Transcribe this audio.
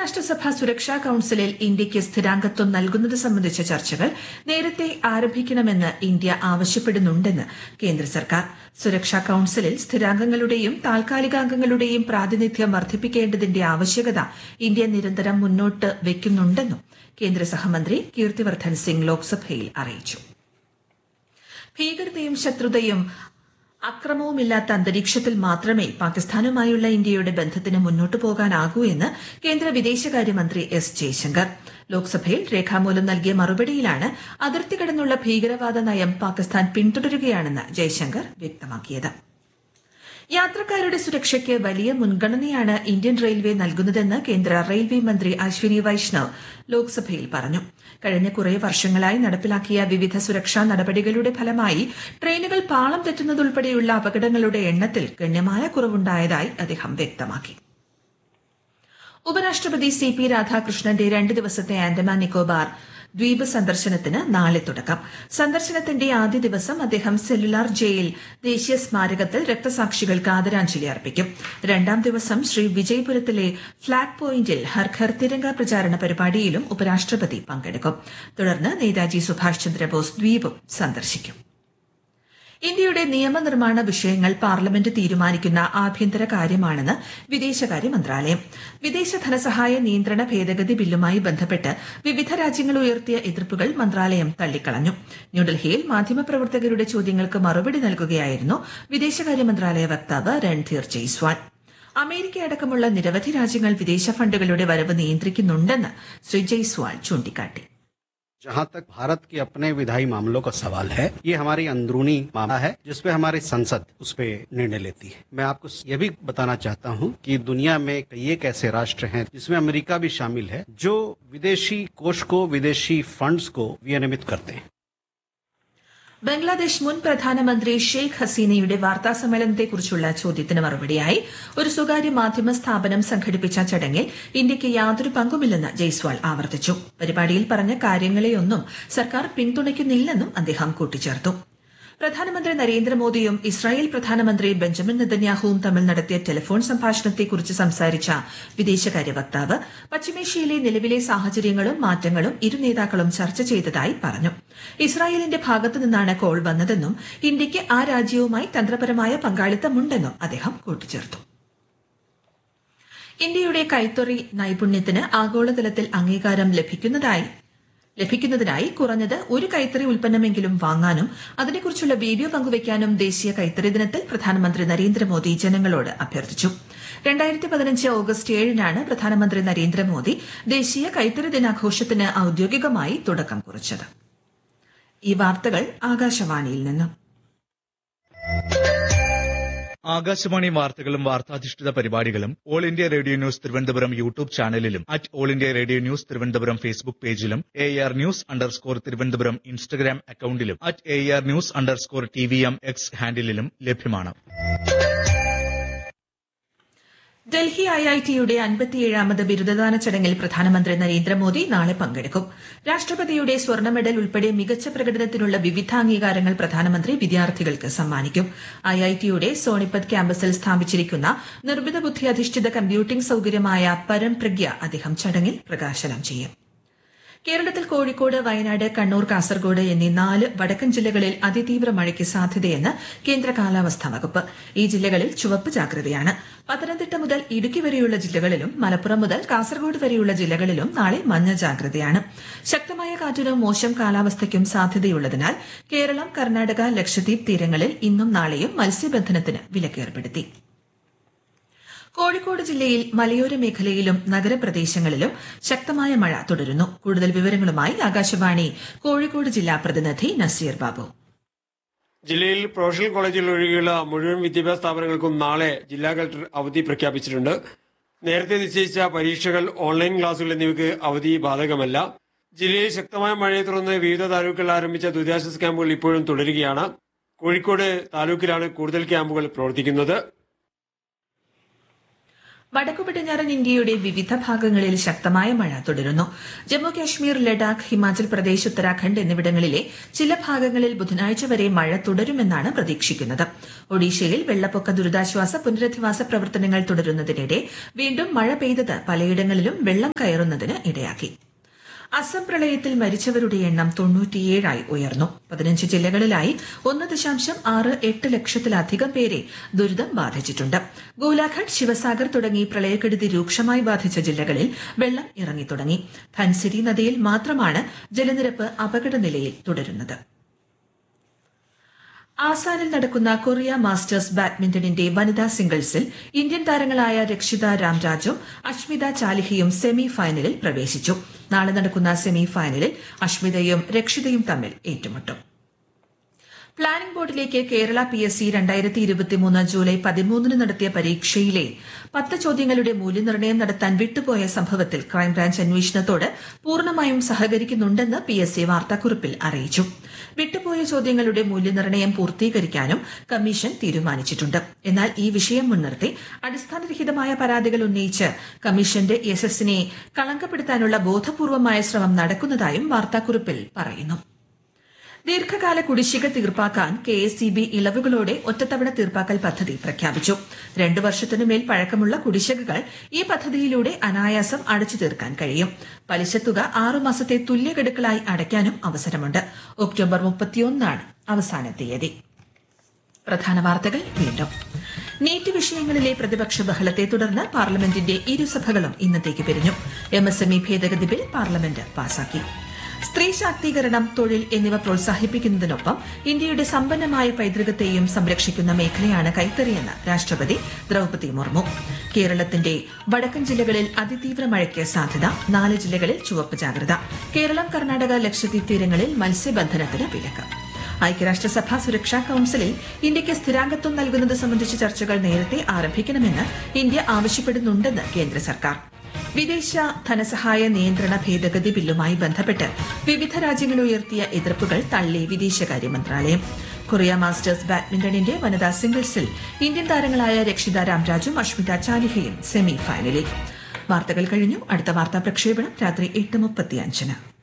ഐക്യരാഷ്ട്രസഭ സുരക്ഷാ കൌൺസിലിൽ ഇന്ത്യയ്ക്ക് സ്ഥിരാംഗത്വം നൽകുന്നത് സംബന്ധിച്ച ചർച്ചകൾ നേരത്തെ ആരംഭിക്കണമെന്ന് ഇന്ത്യ ആവശ്യപ്പെടുന്നുണ്ടെന്ന് കേന്ദ്ര സർക്കാർ സുരക്ഷാ കൌൺസിലിൽ സ്ഥിരാംഗങ്ങളുടെയും താൽക്കാലികാംഗങ്ങളുടെയും പ്രാതിനിധ്യം വർദ്ധിപ്പിക്കേണ്ടതിന്റെ ആവശ്യകത ഇന്ത്യ നിരന്തരം മുന്നോട്ട് വയ്ക്കുന്നുണ്ടെന്നും കേന്ദ്ര സഹമന്ത്രി കീർത്തിവർദ്ധൻ സിംഗ് ലോക്സഭയിൽ അറിയിച്ചു ഭീകരതയും ശത്രുതയും അക്രമവുമില്ലാത്ത അന്തരീക്ഷത്തിൽ മാത്രമേ പാകിസ്ഥാനുമായുള്ള ഇന്ത്യയുടെ ബന്ധത്തിന് മുന്നോട്ടു പോകാനാകൂ എന്ന് കേന്ദ്ര വിദേശകാര്യമന്ത്രി എസ് ജയശങ്കർ ലോക്സഭയിൽ രേഖാമൂലം നൽകിയ മറുപടിയിലാണ് അതിർത്തി കടന്നുള്ള ഭീകരവാദ നയം പാകിസ്ഥാൻ പിന്തുടരുകയാണെന്ന് ജയശങ്കർ വ്യക്തമാക്കിയത് യാത്രക്കാരുടെ സുരക്ഷയ്ക്ക് വലിയ മുൻഗണനയാണ് ഇന്ത്യൻ റെയിൽവേ നൽകുന്നതെന്ന് കേന്ദ്ര റെയിൽവേ മന്ത്രി അശ്വിനി വൈഷ്ണവ് ലോക്സഭയിൽ പറഞ്ഞു കഴിഞ്ഞ കുറേ വർഷങ്ങളായി നടപ്പിലാക്കിയ വിവിധ സുരക്ഷാ നടപടികളുടെ ഫലമായി ട്രെയിനുകൾ പാളം തെറ്റുന്നതുൾപ്പെടെയുള്ള അപകടങ്ങളുടെ എണ്ണത്തിൽ ഗണ്യമായ കുറവുണ്ടായതായി അദ്ദേഹം വ്യക്തമാക്കി ഉപരാഷ്ട്രപതി സി പി രാധാകൃഷ്ണന്റെ രണ്ട് ദിവസത്തെ ആൻഡമാൻ നിക്കോബാർ ദ്വീപ് സന്ദർശനത്തിന് നാളെ തുടക്കം സന്ദർശനത്തിന്റെ ആദ്യ ദിവസം അദ്ദേഹം സെല്ലുലാർ ജയിൽ ദേശീയ സ്മാരകത്തിൽ രക്തസാക്ഷികൾക്ക് ആദരാഞ്ജലി അർപ്പിക്കും രണ്ടാം ദിവസം ശ്രീ വിജയപുരത്തിലെ ഫ്ളാഗ് പോയിന്റിൽ ഹർ ഘർ തിരങ്ക പ്രചാരണ പരിപാടിയിലും ഉപരാഷ്ട്രപതി പങ്കെടുക്കും തുടർന്ന് നേതാജി സുഭാഷ് ചന്ദ്രബോസ് ദ്വീപും സന്ദർശിക്കും ഇന്ത്യയുടെ നിയമനിർമ്മാണ വിഷയങ്ങൾ പാർലമെന്റ് തീരുമാനിക്കുന്ന ആഭ്യന്തര കാര്യമാണെന്ന് വിദേശകാര്യ മന്ത്രാലയം വിദേശ ധനസഹായ നിയന്ത്രണ ഭേദഗതി ബില്ലുമായി ബന്ധപ്പെട്ട് വിവിധ രാജ്യങ്ങൾ ഉയർത്തിയ എതിർപ്പുകൾ മന്ത്രാലയം തള്ളിക്കളഞ്ഞു ന്യൂഡൽഹിയിൽ മാധ്യമപ്രവർത്തകരുടെ ചോദ്യങ്ങൾക്ക് മറുപടി നൽകുകയായിരുന്നു വിദേശകാര്യ മന്ത്രാലയ വക്താവ് രൺധീർ ജയ്സ്വാൾ അമേരിക്ക അടക്കമുള്ള നിരവധി രാജ്യങ്ങൾ വിദേശ ഫണ്ടുകളുടെ വരവ് നിയന്ത്രിക്കുന്നുണ്ടെന്ന് ശ്രീ ജയ്സ്വാൾ ചൂണ്ടിക്കാട്ടി जहां तक भारत के अपने विधायी मामलों का सवाल है ये हमारी अंदरूनी मामला है जिसपे हमारी संसद उस पे निर्णय लेती है मैं आपको ये भी बताना चाहता हूं कि दुनिया में कई एक ऐसे राष्ट्र हैं जिसमें अमेरिका भी शामिल है जो विदेशी कोष को विदेशी फंड्स को विनियमित करते हैं ബംഗ്ലാദേശ് മുൻ പ്രധാനമന്ത്രി ഷെയ്ഖ് ഹസീനയുടെ വാർത്താ സമ്മേളനത്തെക്കുറിച്ചുള്ള ചോദ്യത്തിന് മറുപടിയായി ഒരു സ്വകാര്യ മാധ്യമ സ്ഥാപനം സംഘടിപ്പിച്ച ചടങ്ങിൽ ഇന്ത്യയ്ക്ക് യാതൊരു പങ്കുമില്ലെന്ന് ജയ്സ്വാൾ ആവർത്തിച്ചു പരിപാടിയിൽ പറഞ്ഞ കാര്യങ്ങളെയൊന്നും സർക്കാർ പിന്തുണയ്ക്കുന്നില്ലെന്നും അദ്ദേഹം കൂട്ടിച്ചേർത്തു പ്രധാനമന്ത്രി നരേന്ദ്രമോദിയും ഇസ്രായേൽ പ്രധാനമന്ത്രി ബെഞ്ചമിൻ നെതന്യാഹുവും തമ്മിൽ നടത്തിയ ടെലിഫോൺ സംഭാഷണത്തെക്കുറിച്ച് സംസാരിച്ച വിദേശകാര്യ വക്താവ് പശ്ചിമേഷ്യയിലെ നിലവിലെ സാഹചര്യങ്ങളും മാറ്റങ്ങളും ഇരു നേതാക്കളും ചർച്ച ചെയ്തതായി പറഞ്ഞു ഇസ്രായേലിന്റെ ഭാഗത്തു നിന്നാണ് കോൾ വന്നതെന്നും ഇന്ത്യയ്ക്ക് ആ രാജ്യവുമായി തന്ത്രപരമായ പങ്കാളിത്തമുണ്ടെന്നും അദ്ദേഹം കൂട്ടിച്ചേർത്തു ഇന്ത്യയുടെ കൈത്തൊറി നൈപുണ്യത്തിന് ആഗോളതലത്തിൽ അംഗീകാരം ലഭിക്കുന്നതായി ലഭിക്കുന്നതിനായി കുറഞ്ഞത് ഒരു കൈത്തറി ഉൽപ്പന്നമെങ്കിലും വാങ്ങാനും അതിനെക്കുറിച്ചുള്ള വീഡിയോ പങ്കുവയ്ക്കാനും ദേശീയ കൈത്തറി ദിനത്തിൽ പ്രധാനമന്ത്രി നരേന്ദ്രമോദി ജനങ്ങളോട് അഭ്യർത്ഥിച്ചു രണ്ടായിരത്തി പതിനഞ്ച് ഓഗസ്റ്റ് ഏഴിനാണ് പ്രധാനമന്ത്രി നരേന്ദ്രമോദി ദേശീയ കൈത്തറി ദിനാഘോഷത്തിന് ഔദ്യോഗികമായി തുടക്കം കുറിച്ചത് ഈ വാർത്തകൾ ആകാശവാണിയിൽ നിന്നും ആകാശവാണി വാർത്തകളും വാർത്താധിഷ്ഠിത പരിപാടികളും all India radio news Thiruvananthapuram YouTube ചാനലിലും at all India radio news Thiruvananthapuram Facebook പേജിലും A R news underscore Thiruvananthapuram Instagram അക്കൌണ്ടിലും at A R news underscore T V M X ഹാൻഡിലും ലഭ്യമാണ് ഡൽഹി ഐ ഐ ടിയുടെ അൻപത്തിയേഴാമത് ബിരുദദാന ചടങ്ങിൽ പ്രധാനമന്ത്രി നരേന്ദ്രമോദി നാളെ പങ്കെടുക്കും രാഷ്ട്രപതിയുടെ സ്വർണ്ണ മെഡൽ ഉൾപ്പെടെ മികച്ച പ്രകടനത്തിനുള്ള വിവിധ അംഗീകാരങ്ങൾ പ്രധാനമന്ത്രി വിദ്യാർത്ഥികൾക്ക് സമ്മാനിക്കും ഐ ഐ ടിയുടെ സോണിപത് ക്യാമ്പസിൽ സ്ഥാപിച്ചിരിക്കുന്ന നിർമ്മിത ബുദ്ധി അധിഷ്ഠിത കമ്പ്യൂട്ടിംഗ് സൌകര്യമായ പരംപ്രഗ്യ അദ്ദേഹം ചടങ്ങിൽ പ്രകാശനം ചെയ്യും കേരളത്തിൽ കോഴിക്കോട് വയനാട് കണ്ണൂർ കാസർഗോഡ് എന്നീ നാല് വടക്കൻ ജില്ലകളിൽ അതിതീവ്ര മഴയ്ക്ക് സാധ്യതയെന്ന് കേന്ദ്ര കാലാവസ്ഥാ വകുപ്പ് ഈ ജില്ലകളിൽ ചുവപ്പ് ജാഗ്രതയാണ് പത്തനംതിട്ട മുതൽ ഇടുക്കി വരെയുള്ള ജില്ലകളിലും മലപ്പുറം മുതൽ കാസർഗോഡ് വരെയുള്ള ജില്ലകളിലും നാളെ മഞ്ഞ ജാഗ്രതയാണ് ശക്തമായ കാറ്റിനും മോശം കാലാവസ്ഥയ്ക്കും സാധ്യതയുള്ളതിനാൽ കേരളം കർണാടക ലക്ഷദ്വീപ് തീരങ്ങളിൽ ഇന്നും നാളെയും മത്സ്യബന്ധനത്തിന് വിലക്കേർപ്പെടുത്തി കോഴിക്കോട് ജില്ലയിൽ മലയോര മേഖലയിലും നഗരപ്രദേശങ്ങളിലും ശക്തമായ മഴ തുടരുന്നു കൂടുതൽ വിവരങ്ങളുമായി ആകാശവാണി കോഴിക്കോട് ജില്ലാ പ്രതിനിധി നസീർ ബാബു ജില്ലയിൽ പ്രൊഫഷണൽ കോളേജുകൾ ഒഴികെയുള്ള മുഴുവൻ വിദ്യാഭ്യാസ സ്ഥാപനങ്ങൾക്കും നാളെ ജില്ലാ കളക്ടർ അവധി പ്രഖ്യാപിച്ചിട്ടുണ്ട് നേരത്തെ നിശ്ചയിച്ച പരീക്ഷകൾ ഓൺലൈൻ ക്ലാസുകൾ എന്നിവയ്ക്ക് അവധി ബാധകമല്ല ജില്ലയിൽ ശക്തമായ മഴയെ തുടർന്ന് വിവിധ താലൂക്കുകളിൽ ആരംഭിച്ച ദുരിതാശ്വാസ ക്യാമ്പുകൾ ഇപ്പോഴും തുടരുകയാണ് കോഴിക്കോട് താലൂക്കിലാണ് കൂടുതൽ ക്യാമ്പുകൾ പ്രവർത്തിക്കുന്നത് വടക്കു പടിഞ്ഞാറൻ ഇന്ത്യയുടെ വിവിധ ഭാഗങ്ങളിൽ ശക്തമായ മഴ തുടരുന്നു ജമ്മു കാശ്മീർ ലഡാക്ക് ഹിമാചൽ പ്രദേശ് ഉത്തരാഖണ്ഡ് എന്നിവിടങ്ങളിലെ ചില ഭാഗങ്ങളിൽ ബുധനാഴ്ച വരെ മഴ തുടരുമെന്നാണ് പ്രതീക്ഷിക്കുന്നത് ഒഡീഷയിൽ വെള്ളപ്പൊക്ക ദുരിതാശ്വാസ പുനരധിവാസ പ്രവർത്തനങ്ങൾ തുടരുന്നതിനിടെ വീണ്ടും മഴ പെയ്തത് പലയിടങ്ങളിലും വെള്ളം കയറുന്നതിന് ഇടയാക്കി അസം പ്രളയത്തിൽ മരിച്ചവരുടെ എണ്ണം തൊണ്ണൂറ്റിയേഴായി ഉയർന്നു പതിനഞ്ച് ജില്ലകളിലായി ഒന്ന് ദശാംശം ആറ് എട്ട് ലക്ഷത്തിലധികം പേരെ ദുരിതം ബാധിച്ചിട്ടുണ്ട് ഗോലാഘട്ട് ശിവസാഗർ തുടങ്ങി പ്രളയക്കെടുതി രൂക്ഷമായി ബാധിച്ച ജില്ലകളിൽ വെള്ളം ഇറങ്ങിത്തുടങ്ങി ധൻസിരി നദിയിൽ മാത്രമാണ് ജലനിരപ്പ് അപകടനിലയിൽ തുടരുന്നത് ആസാനിൽ നടക്കുന്ന കൊറിയ മാസ്റ്റേഴ്സ് ബാഡ്മിന്റണിന്റെ വനിതാ സിംഗിൾസിൽ ഇന്ത്യൻ താരങ്ങളായ രക്ഷിത രാംരാജും അഷ്മിത ചാലിഹിയും സെമി ഫൈനലിൽ പ്രവേശിച്ചു നാളെ നടക്കുന്ന സെമി ഫൈനലിൽ അഷ്മിതയും രക്ഷിതയും തമ്മിൽ ഏറ്റുമുട്ടും പ്ലാനിംഗ് ബോർഡിലേക്ക് കേരള പി എസ് സി രണ്ടായിരത്തി ഇരുപത്തിമൂന്ന് ജൂലൈ പതിമൂന്നിന് നടത്തിയ പരീക്ഷയിലെ പത്ത് ചോദ്യങ്ങളുടെ മൂല്യനിർണ്ണയം നടത്താൻ വിട്ടുപോയ സംഭവത്തിൽ ക്രൈംബ്രാഞ്ച് അന്വേഷണത്തോട് പൂർണ്ണമായും സഹകരിക്കുന്നുണ്ടെന്ന് പി എസ് സി വാർത്താക്കുറിപ്പിൽ അറിയിച്ചു വിട്ടുപോയ ചോദ്യങ്ങളുടെ മൂല്യനിർണ്ണയം പൂർത്തീകരിക്കാനും കമ്മീഷൻ തീരുമാനിച്ചിട്ടുണ്ട് എന്നാൽ ഈ വിഷയം മുൻനിർത്തി അടിസ്ഥാനരഹിതമായ പരാതികൾ ഉന്നയിച്ച് കമ്മീഷന്റെ യശസ്സിനെ കളങ്കപ്പെടുത്താനുള്ള ബോധപൂർവമായ ശ്രമം നടക്കുന്നതായും വാർത്താക്കുറിപ്പിൽ പറയുന്നു ദീർഘകാല കുടിശ്ശിക തീർപ്പാക്കാൻ കെ എസ് സി ബി ഇളവുകളോടെ ഒറ്റത്തവണ തീർപ്പാക്കൽ പദ്ധതി പ്രഖ്യാപിച്ചു രണ്ടു വർഷത്തിനുമേൽ പഴക്കമുള്ള കുടിശ്ശികകൾ ഈ പദ്ധതിയിലൂടെ അനായാസം അടച്ചു തീർക്കാൻ കഴിയും പലിശത്തുക ആറുമാസത്തെ തുല്യഗഡുക്കളായി അടയ്ക്കാനും അവസരമുണ്ട് ഒക്ടോബർ മുപ്പത്തിയൊന്നാണ് അവസാന തീയതി പ്രധാന വാർത്തകൾ വീണ്ടും നീറ്റ് വിഷയങ്ങളിലെ പ്രതിപക്ഷ ബഹളത്തെ തുടർന്ന് പാർലമെന്റിന്റെ ഇരുസഭകളും ഇന്നത്തേക്ക് പിരിഞ്ഞു എം എസ് എം ഇ ഭേദഗതി ബിൽ പാർലമെന്റ് പാസാക്കി സ്ത്രീ ശാക്തീകരണം തൊഴിൽ എന്നിവ പ്രോത്സാഹിപ്പിക്കുന്നതിനൊപ്പം ഇന്ത്യയുടെ സമ്പന്നമായ പൈതൃകത്തെയും സംരക്ഷിക്കുന്ന മേഖലയാണ് കൈത്തറിയെന്ന് രാഷ്ട്രപതി ദ്രൌപതി മുർമു കേരളത്തിന്റെ വടക്കൻ ജില്ലകളിൽ അതിതീവ്ര മഴയ്ക്ക് സാധ്യത നാല് ജില്ലകളിൽ ചുവപ്പ് ജാഗ്രത കേരളം കർണാടക ലക്ഷദ്വീപ് തീരങ്ങളിൽ മത്സ്യബന്ധനത്തിന് വിലക്ക് ഐക്യരാഷ്ട്രസഭ സുരക്ഷാ കൌൺസിലിൽ ഇന്ത്യയ്ക്ക് സ്ഥിരാംഗത്വം നൽകുന്നത് സംബന്ധിച്ച ചർച്ചകൾ നേരത്തെ ആരംഭിക്കണമെന്ന് ഇന്ത്യ ആവശ്യപ്പെടുന്നുണ്ടെന്ന് കേന്ദ്ര സർക്കാർ വിദേശ ധനസഹായ നിയന്ത്രണ ഭേദഗതി ബില്ലുമായി ബന്ധപ്പെട്ട് വിവിധ രാജ്യങ്ങൾ ഉയർത്തിയ എതിർപ്പുകൾ തള്ളി വിദേശകാര്യ മന്ത്രാലയം കൊറിയ മാസ്റ്റേഴ്സ് ബാഡ്മിന്റണിന്റെ വനിതാ സിംഗിൾസിൽ ഇന്ത്യൻ താരങ്ങളായ രക്ഷിത രാംരാജും അഷ്മിത ചാലിഹയും സെമി ഫൈനലിൽ വാർത്തകൾ കഴിഞ്ഞു അടുത്ത വാർത്താ പ്രക്ഷേപണം രാത്രി എട്ട് മുപ്പത്തിയഞ്ചിന്